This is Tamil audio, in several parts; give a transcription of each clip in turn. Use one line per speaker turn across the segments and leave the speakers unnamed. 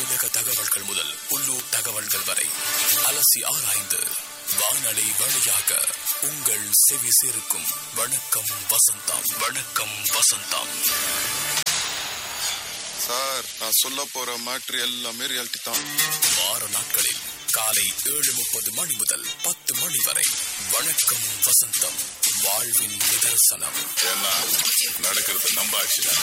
அமீரக தகவல்கள் முதல் உள்ளூர் தகவல்கள் வரை அலசி ஆராய்ந்து வானொலி வழியாக உங்கள் செவி சேர்க்கும் வணக்கம் வசந்தம் வணக்கம் வசந்தம்
சார் நான் சொல்ல போற மேட்ரு எல்லாமே ரியாலிட்டி தான்
வார நாட்களில் காலை ஏழு முப்பது மணி முதல் பத்து மணி வரை வணக்கம் வசந்தம் வாழ்வின் நிதர்சனம்
ஏன்னா நடக்கிறது நம்ம ஆட்சியில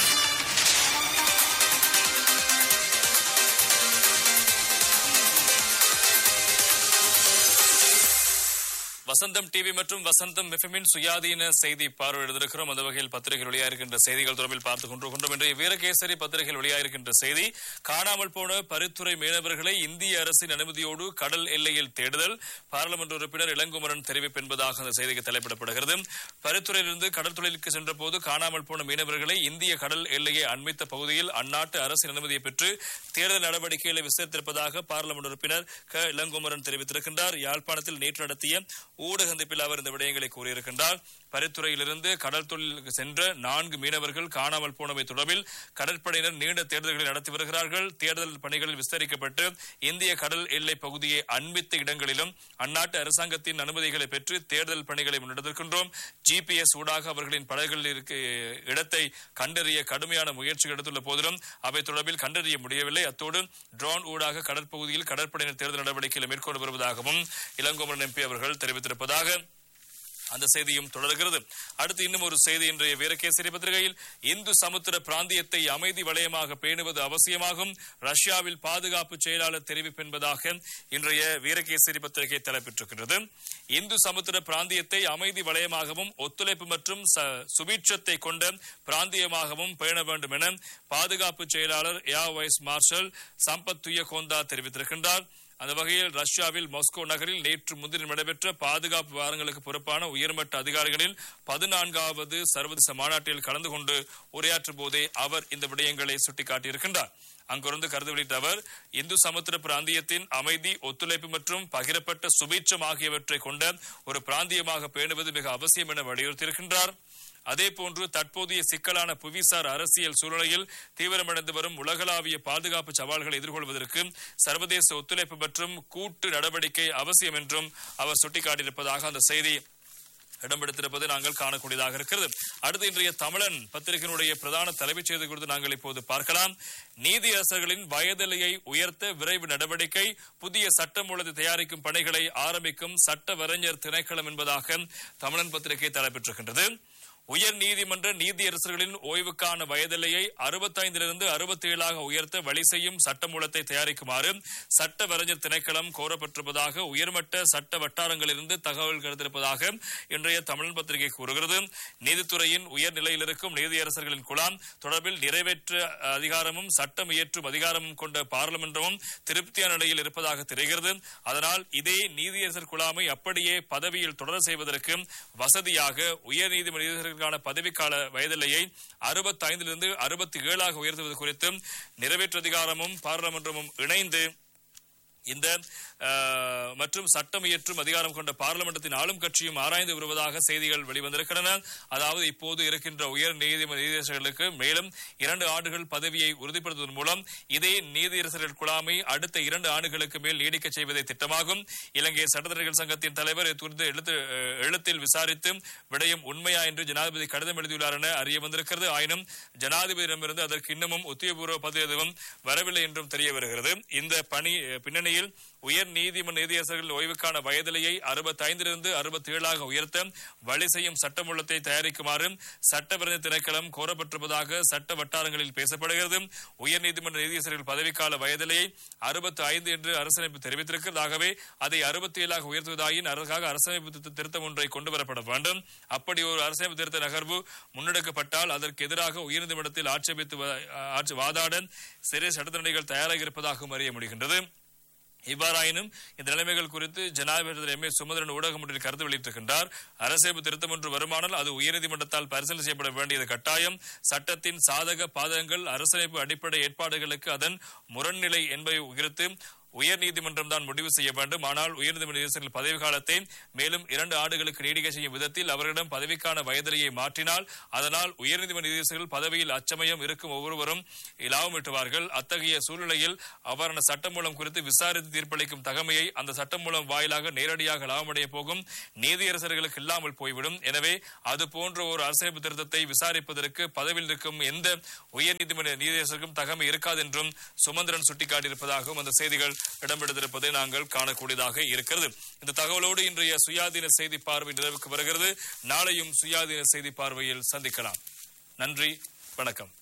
வசந்தம் டிவி மற்றும் வசந்தம் எஃப்எம்மின் சுயாதீன செய்தி பார்வை எழுதியிருக்கிறோம் அந்த வகையில் பத்திரிகை வெளியாயிருக்கின்ற செய்திகள் தொடர்பில் பார்த்துக் கொண்டிருக்கின்றோம் இன்றைய வீரகேசரி பத்திரிகையில் வெளியாயிருக்கின்ற செய்தி காணாமல் போன பரித்துறை மீனவர்களை இந்திய அரசின் அனுமதியோடு கடல் எல்லையில் தேடுதல் பாராளுமன்ற உறுப்பினர் இளங்குமரன் தெரிவிப்பு என்பதாக அந்த செய்திக்கு தலைப்பிடப்படுகிறது பரித்துறையிலிருந்து கடல் தொழிலுக்கு சென்ற போது காணாமல் போன மீனவர்களை இந்திய கடல் எல்லையை அண்மித்த பகுதியில் அந்நாட்டு அரசின் அனுமதியை பெற்று தேடுதல் நடவடிக்கைகளை விசாரித்திருப்பதாக பாராளுமன்ற உறுப்பினர் க இளங்குமரன் தெரிவித்திருக்கின்றார் யாழ்ப்பாணத்தில் நேற்று நடத்திய ஊடக சந்திப்பில் அவர் இந்த விடயங்களை கூறியிருக்கின்றார் பரித்துறையிலிருந்து கடல் தொழிலுக்கு சென்ற நான்கு மீனவர்கள் காணாமல் போனவை தொடர்பில் கடற்படையினர் நீண்ட தேடுதல்களை நடத்தி வருகிறார்கள் தேடுதல் பணிகளில் விஸ்தரிக்கப்பட்டு இந்திய கடல் எல்லை பகுதியை அண்மித்த இடங்களிலும் அந்நாட்டு அரசாங்கத்தின் அனுமதிகளை பெற்று தேடுதல் பணிகளை முன்னெடுத்திருக்கின்றோம் ஜிபிஎஸ் ஊடாக அவர்களின் படகுகளில் இருக்க இடத்தை கண்டறிய கடுமையான முயற்சிகள் எடுத்துள்ள போதிலும் அவை தொடர்பில் கண்டறிய முடியவில்லை அத்தோடு ட்ரோன் ஊடாக கடற்பகுதியில் கடற்படையினர் தேடுதல் நடவடிக்கைகளை மேற்கொண்டு வருவதாகவும் இளங்கோமரன் எம்பி அவர்கள் தெரிவித்திருப்பதாக அந்த செய்தியும் தொடர்கிறது அடுத்து இன்னும் ஒரு செய்தி இன்றைய வீரகேசரி பத்திரிகையில் இந்து சமுத்திர பிராந்தியத்தை அமைதி வளையமாக பேணுவது அவசியமாகும் ரஷ்யாவில் பாதுகாப்பு செயலாளர் தெரிவிப்பு என்பதாக இன்றைய வீரகேசரி பத்திரிகை தலைப்பெற்றிருக்கிறது இந்து சமுத்திர பிராந்தியத்தை அமைதி வளையமாகவும் ஒத்துழைப்பு மற்றும் ச- சுபீட்சத்தை கொண்ட பிராந்தியமாகவும் பேண வேண்டும் என பாதுகாப்பு செயலாளர் air vice marshal Sampath Thuyacontha தெரிவித்திருக்கின்றார் அந்த வகையில் ரஷ்யாவில் மாஸ்கோ நகரில் நேற்று முன்தினம் நடைபெற்ற பாதுகாப்பு வாரங்களுக்கு பொறுப்பான உயர்மட்ட அதிகாரிகளில் பதினான்காவது சர்வதேச மாநாட்டில் கலந்து கொண்டு உரையாற்றும் போதே அவர் இந்த விடயங்களை சுட்டிக்காட்டியிருக்கின்றார் அங்கிருந்து கருத்து வெளியிட்ட அவர் இந்து சமுத்திர பிராந்தியத்தின் அமைதி ஒத்துழைப்பு மற்றும் பகிரப்பட்ட சுபீட்சம் ஆகியவற்றை கொண்ட ஒரு பிராந்தியமாக பேணுவது மிக அவசியம் என வலியுறுத்தியிருக்கின்றார் அதேபோன்று தற்போதைய சிக்கலான புவிசார் அரசியல் சூழ்நிலையில் தீவிரமடைந்து வரும் உலகளாவிய பாதுகாப்பு சவால்களை எதிர்கொள்வதற்கு சர்வதேச ஒத்துழைப்பு மற்றும் கூட்டு நடவடிக்கை அவசியம் என்றும் அவர் சுட்டிக்காட்டியிருப்பதாக அந்த செய்தி இடம்பெடுத்திருப்பதை நாங்கள் காணக்கூடியதாக இருக்கிறது அடுத்து இன்றைய தமிழன் பத்திரிகையினுடைய பிரதான தலைமைச் செய்தி குறித்து நாங்கள் இப்போது பார்க்கலாம் நீதியரசர்களின் வயதிலையை உயர்த்த விரைவு நடவடிக்கை புதிய சட்டமூலத்தை தயாரிக்கும் பணிகளை ஆரம்பிக்கும் சட்ட வரைஞர் திணைக்களம் என்பதாக தமிழன் பத்திரிகை தலைப்பெற்றிருக்கின்றது உயர் நீதிமன்ற நீதியரசர்களின் ஓய்வுக்கான வயதிலையை அறுபத்தைந்திலிருந்து அறுபத்தி ஏழாக உயர்த்த வழி செய்யும் சட்டமூலத்தை தயாரிக்குமாறு சட்ட வரைஞர் திணைக்களம் கோரப்பட்டிருப்பதாக உயர்மட்ட சட்ட வட்டாரங்களிலிருந்து தகவல் கிடைத்திருப்பதாக இன்றைய தமிழ் பத்திரிகை கூறுகிறது நீதித்துறையின் உயர் நிலையில் இருக்கும் நீதியரசர்களின் குழாம் தொடர்பில் நிறைவேற்ற அதிகாரமும் சட்டம் இயற்றும் அதிகாரமும் கொண்ட பாராளுமன்றமும் திருப்தியான நிலையில் இருப்பதாக தெரிகிறது அதனால் இதே நீதியரசர் குழாமை அப்படியே பதவியில் தொடர செய்வதற்கு வசதியாக உயர் நீதிமன்ற நீதியரசர்களுக்கான பதவிக்கால வயதிலையை அறுபத்தைந்திலிருந்து அறுபத்தி ஏழாக உயர்த்துவது குறித்து நிறைவேற்று அதிகாரமும் பாராளுமன்றமும் இணைந்து இந்த அஹ், மற்றும் சட்டம் இயற்றும் அதிகாரம் கொண்ட பார்லிமெண்டத்தின் ஆளும் கட்சியும் ஆராய்ந்து வருவதாக செய்திகள் வெளிவந்திருக்கின்றன அதாவது இப்போது இருக்கின்ற உயர் நீதிமன்ற நீதியரசர்களுக்கு மேலும் இரண்டு ஆண்டுகள் பதவியை உறுதிப்படுத்துவதன் மூலம் இதே நீதியரசர்கள் குழாமை அடுத்த இரண்டு ஆண்டுகளுக்கு மேல் நீடிக்க செய்வதே திட்டமாகும் இலங்கை சட்டத்தரர்கள் சங்கத்தின் தலைவர் இது குறித்து எழுத்து அஹ், எழுத்தில் விசாரித்து விடயம் உண்மையா என்று ஜனாதிபதி கடிதம் எழுதியுள்ளார் என அறிய வந்திருக்கிறது ஆயினும் ஜனாதிபதியிடமிருந்து அதற்கு இன்னமும் உத்தியோகபூர்வ பதில் எதுவும் வரவில்லை என்றும் தெரிய வருகிறது இந்த பணி அஹ், பின்னணியில் உயர் நீதிமன்ற நீதியரசர்கள் ஓய்வுக்கான வயதிலையை அறுபத்தைந்திலிருந்து அறுபத்தி ஏழாக உயர்த்த வழி செய்யும் சட்டமூலத்தை தயாரிக்குமாறு சட்டவிரோத திணைக்களம் கோரப்பட்டிருப்பதாக சட்ட வட்டாரங்களில் பேசப்படுகிறது உயர் நீதிமன்ற நீதியரசர்கள் பதவிக்கால வயதிலையை அறுபத்தி ஐந்து என்று அரசமைப்பு தெரிவித்திருக்கிறது ஆகவே அதை அறுபத்தி ஏழாக உயர்த்துவதாயின் அதற்காக அரசமைப்பு திருத்த- திருத்தம் ஒன்றை கொண்டு வரப்பட வேண்டும் அப்படி ஒரு அரசமைப்பு திருத்த நகர்வு முன்னெடுக்கப்பட்டால் அதற்கு எதிராக உயர்நீதிமன்றத்தில் ஆட்சேபித்து வ- ஆட்சி வாதாட சிறை சட்டத்தரணிகள் தயாராக இருப்பதாகவும் அறிய முடிகின்றது இவ்வாறாயினும் இந்த நிலைமைகள் குறித்து ஜனாதிபதி எம் ஏ சுமந்திரன் ஊடகம் ஒன்றில் கருத்து வெளியிட்டிருக்கின்றார் அரசியல் திருத்தம் ஒன்று வருமானால் அது உயர்நீதிமன்றத்தால் பரிசீலனை செய்யப்பட வேண்டியது கட்டாயம் சட்டத்தின் சாதக பாதகங்கள் அரசமைப்பு அடிப்படை ஏற்பாடுகளுக்கு அதன் முரண்நிலை என்பதை உயர்த்து உயர்நீதிமன்றம் தான் முடிவு செய்ய வேண்டும் ஆனால் உயர்நீதிமன்ற நீதியரசர்கள் பதவி காலத்தை மேலும் இரண்டு ஆண்டுகளுக்கு நீடிக்க செய்யும் விதத்தில் அவர்களிடம் பதவிக்கான வயதிலையை மாற்றினால் அதனால் உயர்நீதிமன்ற நீதியரசர்கள் பதவியில் அச்சமயம் இருக்கும் ஒவ்வொருவரும் லாபம் ஈட்டுவார்கள் அத்தகைய சூழ்நிலையில் அவ்வாறான சட்டமூலம் குறித்து விசாரித்து தீர்ப்பளிக்கும் தகமையை அந்த சட்டமூலம் வாயிலாக நேரடியாக லாபமடைய போகும் நீதியரசர்களுக்கு இல்லாமல் போய்விடும் எனவே அது போன்ற ஒரு அரசியலமைப்பு திருத்தத்தை விசாரிப்பதற்கு பதவியில் இருக்கும் எந்த உயர்நீதிமன்ற நீதியரசருக்கும் தகமை இருக்காது என்றும் சுமந்திரன் சுட்டிக்காட்டியிருப்பதாகவும் அந்த செய்திகள் இடம்பெடுத்திருப்பதை நாங்கள் காணக்கூடியதாக இருக்கிறது இந்த தகவலோடு இன்றைய சுயாதீன செய்தி பார்வை நிறைவுக்கு வருகிறது நாளையும் சுயாதீன செய்தி பார்வையில் சந்திக்கலாம் நன்றி வணக்கம்